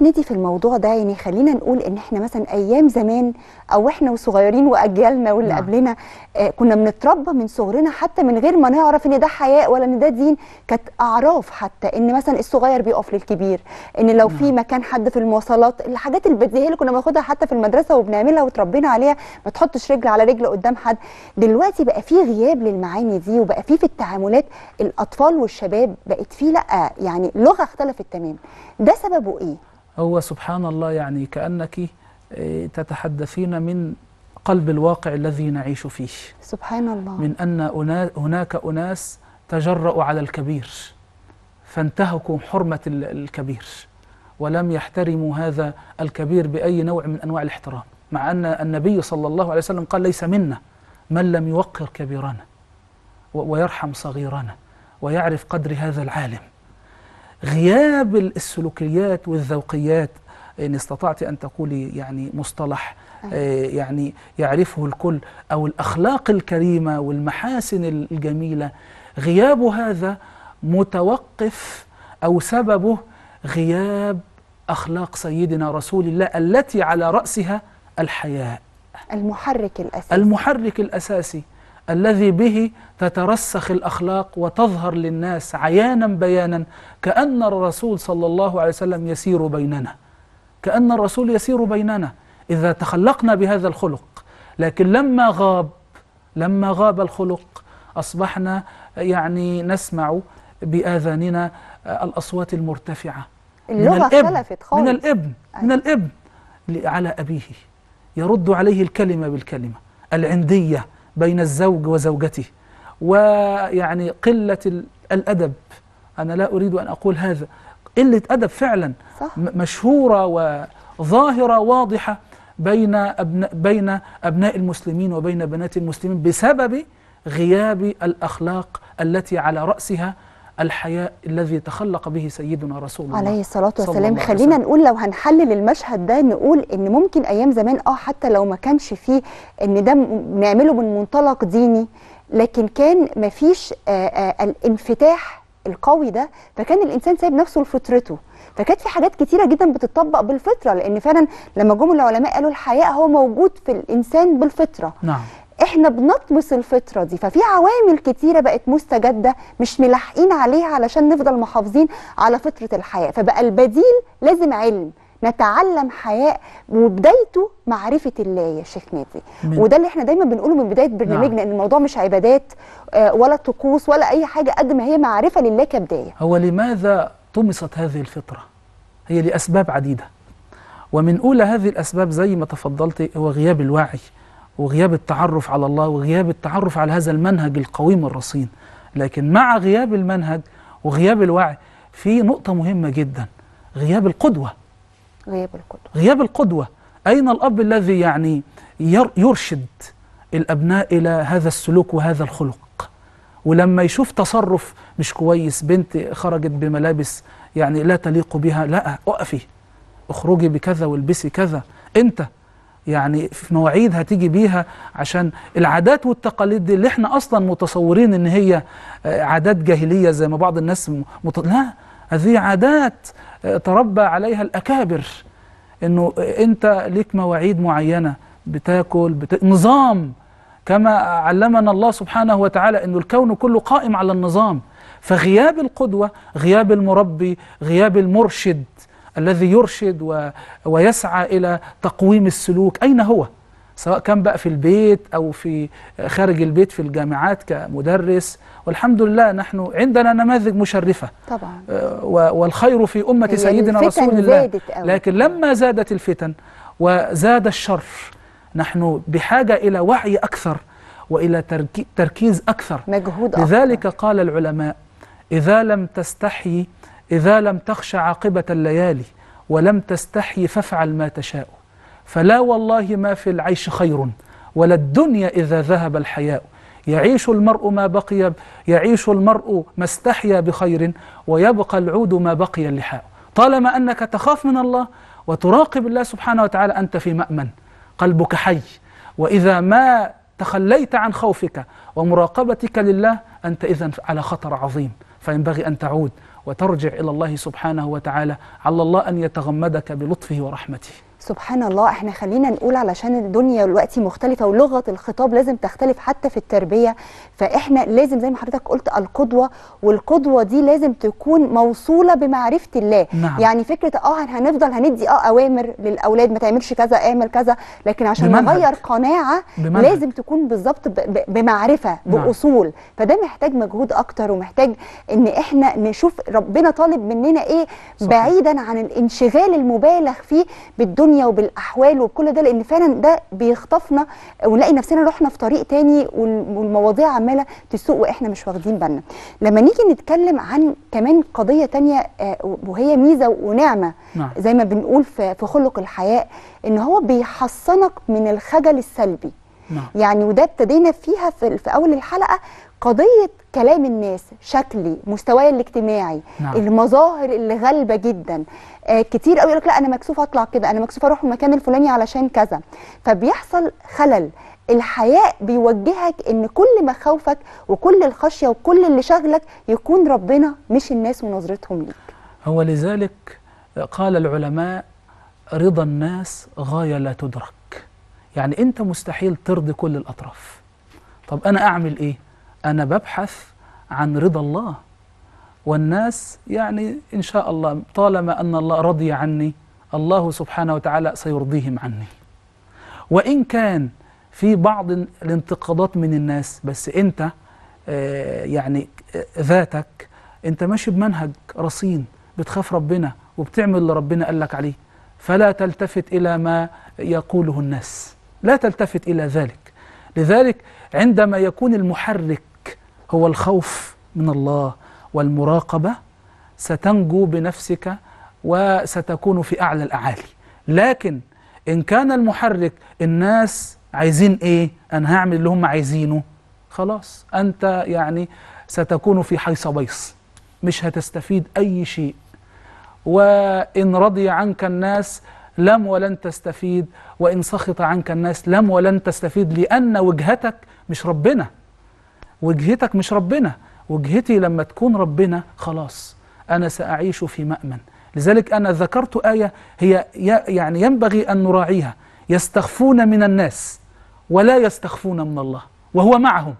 نفندي في الموضوع ده يعني خلينا نقول ان احنا مثلا ايام زمان او احنا وصغيرين واجيالنا واللي نعم. قبلنا آه كنا بنتربى من صغرنا حتى من غير ما نعرف ان ده حياء ولا ان ده دين كانت اعراف حتى ان مثلا الصغير بيقف للكبير ان لو في مكان حد في المواصلات الحاجات البديهيه اللي كنا بناخدها حتى في المدرسه وبنعملها وتربينا عليها ما تحطش رجل على رجل قدام حد دلوقتي بقى في غياب للمعاني دي وبقى في في التعاملات الاطفال والشباب بقت في لا يعني لغه اختلفت تماما ده سببه ايه هو سبحان الله يعني كأنك آه، تتحدثين من قلب الواقع الذي نعيش فيه سبحان الله من أن أنا- هناك أناس تجرأوا على الكبير فانتهكوا حرمة ال- الكبير ولم يحترموا هذا الكبير بأي نوع من أنواع الاحترام مع أن النبي صلى الله عليه وسلم قال ليس منا من لم يوقر كبيرنا و- ويرحم صغيرنا ويعرف قدر هذا العالم غياب السلوكيات والذوقيات إن استطعت أن تقولي يعني مصطلح آه، يعني يعرفه الكل أو الأخلاق الكريمة والمحاسن الجميلة غياب هذا متوقف أو سببه غياب أخلاق سيدنا رسول الله التي على رأسها الحياء المحرك الاساسي المحرك الأساسي الذي به تترسخ الأخلاق وتظهر للناس عيانا بيانا كأن الرسول صلى الله عليه وسلم يسير بيننا كأن الرسول يسير بيننا إذا تخلقنا بهذا الخلق لكن لما غاب لما غاب الخلق أصبحنا يعني نسمع بآذاننا الأصوات المرتفعة من اللغه الابن اختلفت خالص من الابن من الابن ل- على أبيه يرد عليه الكلمة بالكلمة العندية بين الزوج وزوجته ويعني قلة ال- الأدب أنا لا أريد أن أقول هذا قلة أدب فعلا صح م- مشهورة وظاهرة واضحة بين أبناء بين أبناء المسلمين وبين بنات المسلمين بسبب غياب الأخلاق التي على رأسها الحياء الذي تخلق به سيدنا رسول الله عليه الصلاة صلى والسلام الله عليه خلينا وسلم. نقول لو هنحلل المشهد ده نقول ان ممكن ايام زمان اه حتى لو ما كانش فيه ان ده م- نعمله من منطلق ديني لكن كان مفيش آه آه الانفتاح القوي ده فكان الانسان سايب نفسه لفطرته فكانت في حاجات كتيره جدا بتطبق بالفطره لان فعلا لما جم العلماء قالوا الحياء هو موجود في الانسان بالفطره نعم احنا بنطمس الفطره دي ففي عوامل كتيره بقت مستجده مش ملاحقين عليها علشان نفضل محافظين على فطره الحياه فبقى البديل لازم علم نتعلم حياء وبدايته معرفه الله يا شيخ نادي من- وده اللي احنا دايما بنقوله من بدايه برنامجنا ان الموضوع مش عبادات آه، ولا طقوس ولا اي حاجه قد ما هي معرفه لله كبدايه هو لماذا طمست هذه الفطرة؟ هي لأسباب عديدة ومن أولى هذه الأسباب زي ما تفضلت هو غياب الوعي وغياب التعرف على الله وغياب التعرف على هذا المنهج القويم الرصين لكن مع غياب المنهج وغياب الوعي في نقطة مهمة جدا غياب القدوة غياب القدوه غياب القدوة أين الأب الذي يعني ير- يرشد الأبناء إلى هذا السلوك وهذا الخلق ولما يشوف تصرف مش كويس بنت خرجت بملابس يعني لا تليق بها لا اقفي اخرجي بكذا والبسي كذا انت يعني في مواعيد هتيجي بيها عشان العادات والتقاليد دي اللي احنا اصلا متصورين ان هي آه، عادات جاهليه زي ما بعض الناس م- مت... لا هذه عادات آه، تربى عليها الاكابر انه انت ليك مواعيد معينه بتاكل بت... نظام كما علمنا الله سبحانه وتعالى انه الكون كله قائم على النظام فغياب القدوه غياب المربي غياب المرشد الذي يرشد و... ويسعى الى تقويم السلوك اين هو سواء كان بقى في البيت او في خارج البيت في الجامعات كمدرس والحمد لله نحن عندنا نماذج مشرفه طبعا آه، و- والخير في امه هي سيدنا الفتن رسول الله زادت أوي. لكن لما زادت الفتن وزاد الشر نحن بحاجه الى وعي اكثر والى تركي- تركيز اكثر مجهود أكتر. لذلك قال العلماء إذا لم تستحي إذا لم تخش عاقبة الليالي ولم تستحي فافعل ما تشاء فلا والله ما في العيش خير ولا الدنيا إذا ذهب الحياء يعيش المرء ما بقي يعيش المرء ما استحيا بخير ويبقى العود ما بقي اللحاء طالما أنك تخاف من الله وتراقب الله سبحانه وتعالى أنت في مأمن قلبك حي وإذا ما تخليت عن خوفك ومراقبتك لله أنت إذا على خطر عظيم فينبغي أن تعود وترجع إلى الله سبحانه وتعالى على الله أن يتغمدك بلطفه ورحمته سبحان الله احنا خلينا نقول علشان الدنيا دلوقتي مختلفة ولغة الخطاب لازم تختلف حتى في التربية فاحنا لازم زي ما حضرتك قلت القدوة والقدوة دي لازم تكون موصولة بمعرفة الله نعم. يعني فكرة اه هنفضل هندي اه اوامر للاولاد ما تعملش كذا اعمل كذا لكن عشان بمنهج. نغير قناعة بمنهج. لازم تكون بالظبط ب- ب- بمعرفة نعم. باصول فده محتاج مجهود اكتر ومحتاج ان احنا نشوف ربنا طالب مننا ايه صحيح. بعيدا عن الانشغال المبالغ فيه بالدنيا وبالاحوال وكل ده لان فعلا ده بيخطفنا ونلاقي نفسنا رحنا في طريق تاني وال- والمواضيع عماله تسوق واحنا مش واخدين بالنا لما نيجي نتكلم عن كمان قضيه تانية آه، وهي ميزه ونعمه نعم. زي ما بنقول في في خلق الحياء ان هو بيحصنك من الخجل السلبي نعم يعني وده ابتدينا فيها في, في اول الحلقه قضيه كلام الناس شكلي مستواي الاجتماعي نعم. المظاهر اللي غالبه جدا آه كتير قوي يقول لك لا انا مكسوف اطلع كده انا مكسوف اروح المكان الفلاني علشان كذا فبيحصل خلل الحياء بيوجهك ان كل مخاوفك وكل الخشيه وكل اللي شاغلك يكون ربنا مش الناس ونظرتهم ليك هو لذلك قال العلماء رضا الناس غاية لا تدرك يعني أنت مستحيل ترضي كل الأطراف طب أنا أعمل إيه؟ أنا ببحث عن رضا الله والناس يعني إن شاء الله طالما أن الله رضي عني الله سبحانه وتعالى سيرضيهم عني وإن كان في بعض الانتقادات من الناس بس أنت آه، يعني آه، ذاتك أنت ماشي بمنهج رصين بتخاف ربنا وبتعمل اللي ربنا قال لك عليه فلا تلتفت إلى ما يقوله الناس لا تلتفت إلى ذلك لذلك عندما يكون المحرك هو الخوف من الله والمراقبة ستنجو بنفسك وستكون في أعلى الأعالي لكن إن كان المحرك الناس عايزين إيه أنا هعمل اللي هم عايزينه خلاص أنت يعني ستكون في حيص بيص مش هتستفيد أي شيء وإن رضي عنك الناس لم ولن تستفيد وإن سخط عنك الناس لم ولن تستفيد لأن وجهتك مش ربنا وجهتك مش ربنا وجهتي لما تكون ربنا خلاص أنا سأعيش في مأمن لذلك أنا ذكرت آية هي ي- يعني ينبغي أن نراعيها يستخفون من الناس ولا يستخفون من الله وهو معهم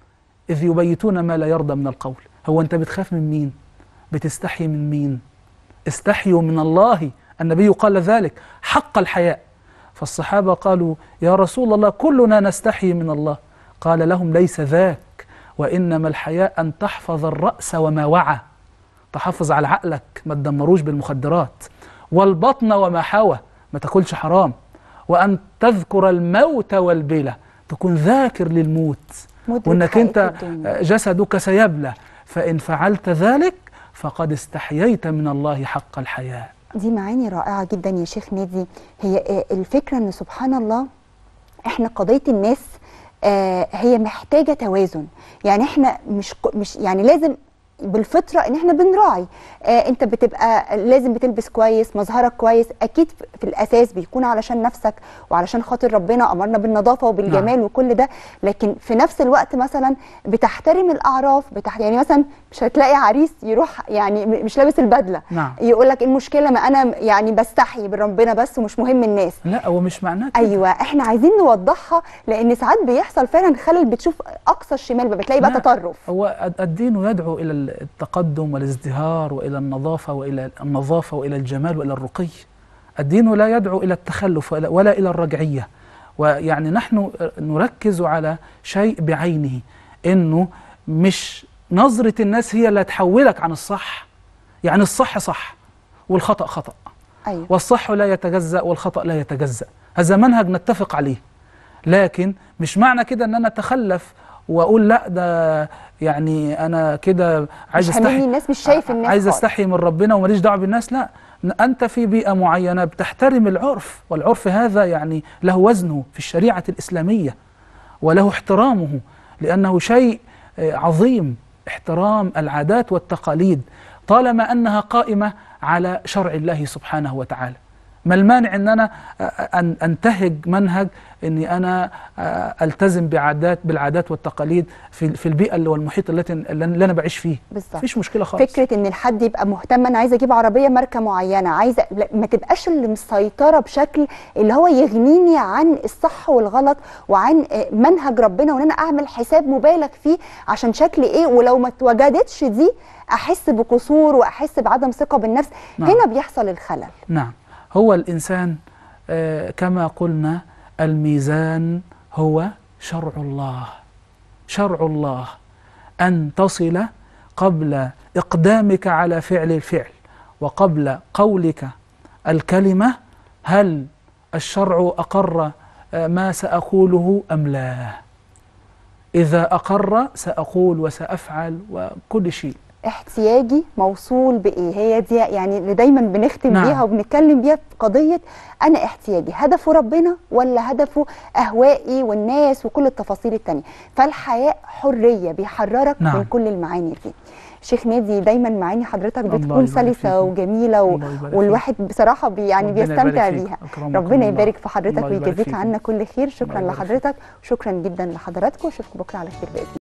إذ يبيتون ما لا يرضى من القول هو أنت بتخاف من مين بتستحي من مين استحيوا من الله النبي قال ذلك حق الحياء فالصحابة قالوا يا رسول الله كلنا نستحي من الله قال لهم ليس ذاك وإنما الحياء أن تحفظ الرأس وما وعى تحافظ على عقلك ما تدمروش بالمخدرات والبطن وما حوى ما تاكلش حرام وأن تذكر الموت والبلى تكون ذاكر للموت مدرك وانك حقيقة انت الدنيا. جسدك سيبلى فان فعلت ذلك فقد استحييت من الله حق الحياء دي معاني رائعة جدا يا شيخ نادي هي آه، الفكرة ان سبحان الله احنا قضية الناس آه، هي محتاجة توازن يعني احنا مش ك- مش يعني لازم بالفطرة ان احنا بنراعي آه انت بتبقى لازم بتلبس كويس مظهرك كويس اكيد في- في الاساس بيكون علشان نفسك وعلشان خاطر ربنا امرنا بالنظافة وبالجمال وكل ده لكن في نفس الوقت مثلا بتحترم الاعراف بتح... يعني مثلا مش هتلاقي عريس يروح يعني م- مش لابس البدلة نعم يقول لك المشكله ما انا يعني بستحي بربنا بس ومش مهم الناس لا هو مش معناه كده. ايوه احنا عايزين نوضحها لان ساعات بيحصل فعلا خلل بتشوف اقصى الشمال بقى بتلاقي بقى لا، تطرف هو الدين يدعو الى التقدم والازدهار والى النظافه والى النظافه والى الجمال والى الرقي الدين لا يدعو الى التخلف ولا ولا الى الرجعيه ويعني نحن نركز على شيء بعينه انه مش نظره الناس هي اللي تحولك عن الصح يعني الصح صح والخطا خطا ايوه والصح لا يتجزأ والخطأ لا يتجزأ هذا منهج نتفق عليه لكن مش معنى كده ان انا اتخلف واقول لا ده يعني انا كده عايز مش هاممني استحي الناس مش شايف الناس عايز خالص. استحي من ربنا وماليش دعوه بالناس لا انت في بيئه معينه بتحترم العرف والعرف هذا يعني له وزنه في الشريعه الاسلاميه وله احترامه لانه شيء آه، عظيم احترام العادات والتقاليد طالما انها قائمه على شرع الله سبحانه وتعالى ما المانع ان انا أن انتهج منهج اني انا التزم بعادات بالعادات والتقاليد في في البيئه اللي والمحيط التي اللي انا بعيش فيه بالظبط مفيش مشكله خالص فكره ان الحد يبقى مهتم انا عايزه اجيب عربيه ماركه معينه عايزه لا، ما تبقاش اللي مسيطره بشكل اللي هو يغنيني عن الصح والغلط وعن آه، منهج ربنا وان انا اعمل حساب مبالغ فيه عشان شكل ايه ولو ما اتوجدتش دي احس بقصور واحس بعدم ثقه بالنفس نعم. هنا بيحصل الخلل نعم هو الإنسان آه، كما قلنا الميزان هو شرع الله شرع الله أن تصل قبل إقدامك على فعل الفعل وقبل قولك الكلمة هل الشرع أقر آه، ما سأقوله أم لا إذا أقر سأقول وسأفعل وكل شيء احتياجي موصول بايه هي دي يعني اللي دايما بنختم نعم. بيها وبنتكلم بيها في قضيه انا احتياجي هدفه ربنا ولا هدفه اهوائي والناس وكل التفاصيل التانية فالحياء حريه بيحررك نعم. من كل المعاني دي شيخ نادي دايما معاني حضرتك الله بتكون يبارك سلسه فيكم. وجميله و... الله يبارك والواحد بصراحه بي يعني ربنا بيستمتع يبارك فيك. بيها أكرمكم ربنا الله. يبارك في حضرتك الله يبارك ويجازيك فيكم. عنا كل خير الله شكرا يبارك فيك. لحضرتك شكرا جدا لحضراتكم واشوفكم بكره على خير باذن الله